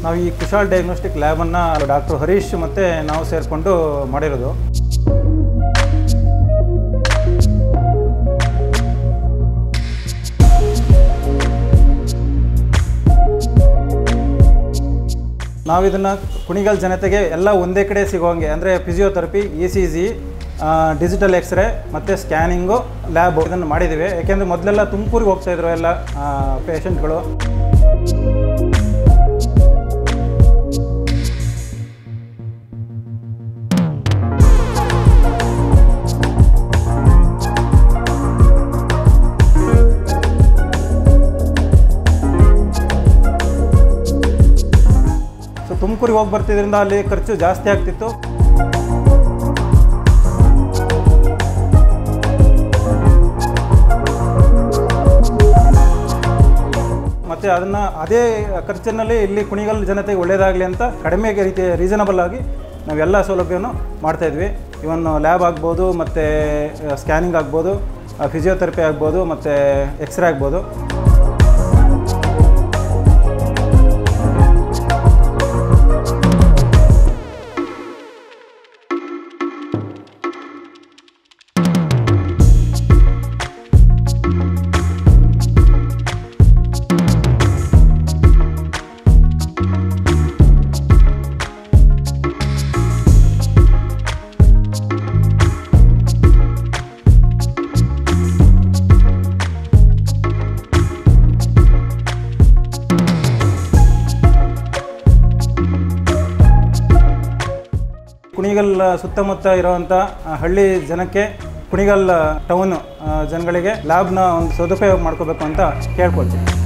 ನಾವು ಈ ಕುಶಾಲ್ ಡಯಾಗ್ನೋಸ್ಟಿಕ್ ಲ್ಯಾಬನ್ನು ಡಾಕ್ಟರ್ ಹರೀಶ್ ಮತ್ತು ನಾವು ಸೇರಿಕೊಂಡು ಮಾಡಿರೋದು ನಾವಿದನ್ನು ಕುಣಿಗಲ್ ಜನತೆಗೆ ಎಲ್ಲ ಒಂದೇ ಕಡೆ ಸಿಗೋಂಗೆ ಅಂದರೆ physiotherapy E C G digital X ray ಮತ್ತು ಸ್ಕ್ಯಾನಿಂಗು ಲ್ಯಾಬ್ ಇದನ್ನು ಮಾಡಿದ್ದೀವಿ ಯಾಕೆಂದರೆ ಮೊದಲೆಲ್ಲ ತುಮಕೂರಿಗೆ ಹೋಗ್ತಾಯಿದ್ರು ಎಲ್ಲ ಪೇಷಂಟ್ಗಳು ಸೊ ತುಮಕೂರಿಗೆ ಹೋಗಿ ಬರ್ತಿದ್ರಿಂದ ಅಲ್ಲಿ ಖರ್ಚು ಜಾಸ್ತಿ ಆಗ್ತಿತ್ತು ಮತ್ತು ಅದನ್ನು ಅದೇ ಖರ್ಚಿನಲ್ಲಿ ಇಲ್ಲಿ ಕುಣಿಗಲ್ ಜನತೆಗೆ ಒಳ್ಳೆಯದಾಗಲಿ ಅಂತ ಕಡಿಮೆ ರೀತಿಯ ರೀಸನಬಲ್ ಆಗಿ ನಾವೆಲ್ಲ ಸೌಲಭ್ಯವನ್ನು ಮಾಡ್ತಾಯಿದ್ವಿ ಇವನ್ ಲ್ಯಾಬ್ ಆಗ್ಬೋದು ಮತ್ತು ಸ್ಕ್ಯಾನಿಂಗ್ ಆಗ್ಬೋದು ಫಿಸಿಯೋಥೆರಪಿ ಆಗ್ಬೋದು ಮತ್ತು ಎಕ್ಸ್ರೇ ಆಗ್ಬೋದು ಕುಣಿಗಲ್ ಸುತ್ತಮುತ್ತ ಇರುವಂಥ ಹಳ್ಳಿ ಜನಕ್ಕೆ ಕುಣಿಗಲ್ ಟೌನ್ ಜನಗಳಿಗೆ ಲ್ಯಾಬ್ನ ಒಂದು ಸದುಪಯೋಗ ಮಾಡ್ಕೋಬೇಕು ಅಂತ ಕೇಳ್ಕೊಳ್ತೀನಿ